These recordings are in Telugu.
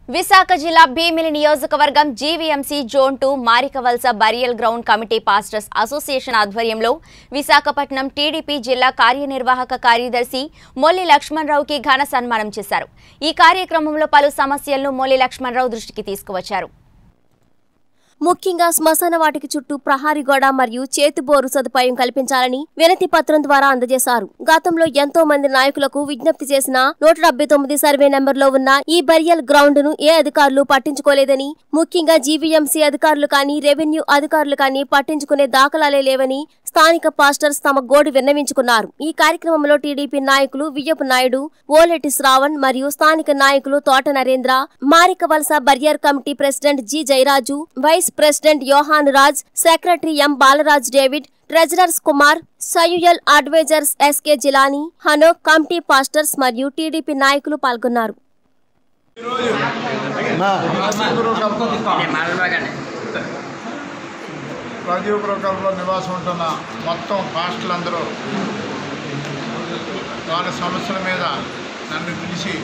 విశాఖ జిల్లా భీమిలి నియోజకవర్గం GVMC zone two Marikavalasa burial ground committee pastors association ఆధ్వర్యంలో విశాఖపట్నం టీడీపీ జిల్లా కార్యనిర్వాహక కార్యదర్శి మొల్లి లక్ష్మణరావుకి ఘన సన్మానం చేశారు ఈ కార్యక్రమంలో పలు సమస్యలను మొల్లి లక్ష్మణరావు దృష్టికి తీసుకువచ్చారు ముఖ్యంగా శ్మశాన వాటికి చుట్టూ ప్రహారీ గోడ మరియు చేతిబోరు సదుపాయం కల్పించాలని వినతి పత్రం ద్వారా అందజేశారు గతంలో ఎంతో మంది నాయకులకు విజ్ఞప్తి చేసిన నూట డెబ్బై తొమ్మిది సర్వే నెంబర్లో ఉన్న ఈ బరియల్ గ్రౌండ్ ను ఏ అధికారులు పట్టించుకోలేదని ముఖ్యంగా జీవీఎంసీ అధికారులు కానీ రెవెన్యూ అధికారులు కానీ పట్టించుకునే దాఖలాలే లేవని స్థానిక పాస్టర్స్ తమ గోడు విన్నవించుకున్నారు ఈ కార్యక్రమంలో టీడీపీ నాయకులు వియ్యపు నాయుడు ఓలెటి శ్రావణ్ మరియు స్థానిక నాయకులు తోట Narendra Marikavalasa burial committee president G Jayaraju vice president Yohan Raj secretary M Balaraj David treasurers Kumar సయుయల్ advisors SK Jilani Hanok committee pastors మరియు టీడీపీ నాయకులు పాల్గొన్నారు రాజీవ్ ప్రకల్పంలో నివాసం ఉంటున్న మొత్తం పాస్టులందరూ వాళ్ళ సమస్యల మీద నన్ను పిలిచి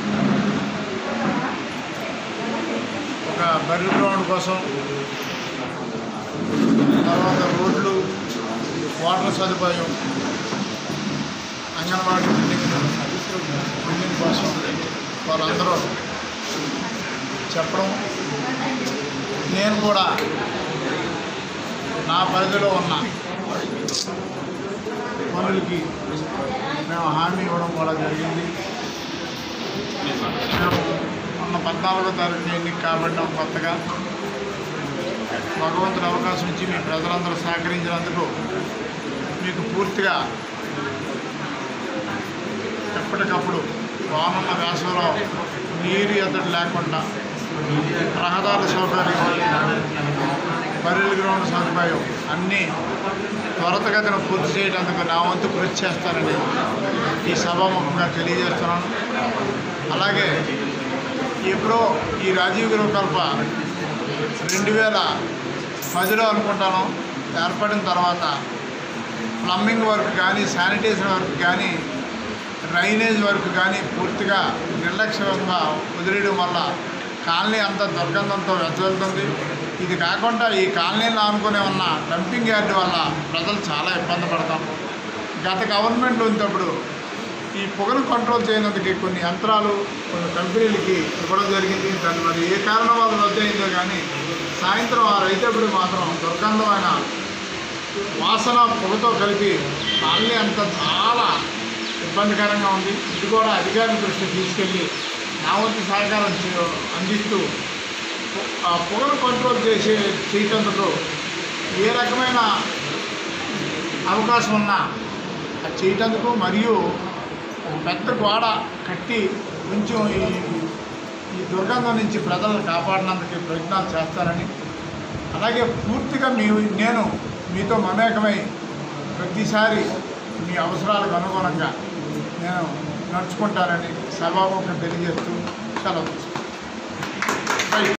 ఒక బర్రె గ్రౌండ్ కోసం తర్వాత రోడ్లు వాటర్ సదుపాయం అంగన్వాడీ బిల్డింగ్ బిల్డింగ్ కోసం వాళ్ళందరూ చెప్పడం నేను కూడా నా పరిధిలో ఉన్న పనులకి మేము హామీ ఇవ్వడం కూడా జరిగింది మేము మొన్న పద్నాలుగో తారీఖు ఎన్నిక కాబట్టాం కొత్తగా భగవంతుడు అవకాశం ఇచ్చి మీ ప్రజలందరూ సహకరించినందుకు మీకు పూర్తిగా ఎప్పటికప్పుడు వానున్న వేసవిలో నీరు ఎద్దడి లేకుండా రహదారుల సౌకర్యం బర్రెల గ్రౌండ్ సదుపాయం అన్నీ త్వరతగతిన పూర్తి చేయడానికి నా వంతు కృషి చేస్తానని ఈ సభాముఖంగా తెలియజేస్తున్నాను అలాగే ఎప్పుడో ఈ రాజీవ్ గృహకల్ప రెండు వేల పదిలో అనుకుంటాను ఏర్పడిన తర్వాత ప్లంబింగ్ వర్క్ కానీ శానిటేషన్ వర్క్ కానీ డ్రైనేజ్ వర్క్ కానీ పూర్తిగా నిర్లక్ష్యంగా వదిలేయడం వల్ల కాలనీ అంతా దుర్గంధంతో వెదజల్లుతుంది ఇది కాకుండా ఈ కాలనీని ఆనుకునే ఉన్న డంపింగ్ యార్డ్ వల్ల ప్రజలు చాలా ఇబ్బంది పడతాం గత గవర్నమెంట్ ఉన్నప్పుడు ఈ పొగను కంట్రోల్ చేయనందుకు కొన్ని యంత్రాలు కొన్ని కంపెనీలకి ఇవ్వడం జరిగింది దాని మరి ఏ కారణం వల్ల రద్దు అయిందో కానీ సాయంత్రం ఆ రైతప్పుడు మాత్రం దుర్గంధమైన వాసన పొగతో కలిపి కాలనీ అంతా చాలా ఇబ్బందికరంగా ఉంది ఇది కూడా అధికారుల దృష్టికి తీసుకెళ్ళి నా వంతు సహకారం చే- అందిస్తూ ఆ పొగను కంట్రోల్ చేసే చేయటందుకు ఏ రకమైన అవకాశం ఉన్నా అది చేయటందుకు మరియు ఒక పెద్ద గోడ కట్టి కొంచెం ఈ ఈ దుర్గంధం నుంచి ప్రజలను కాపాడినందుకు ప్రయత్నాలు చేస్తానని అలాగే పూర్తిగా మీ నేను మీతో మమేకమై ప్రతిసారి మీ అవసరాలకు అనుగుణంగా నేను నడుచుకుంటానని సభాముఖం తెలియజేస్తూ సెలవు తీసుకుంటాను.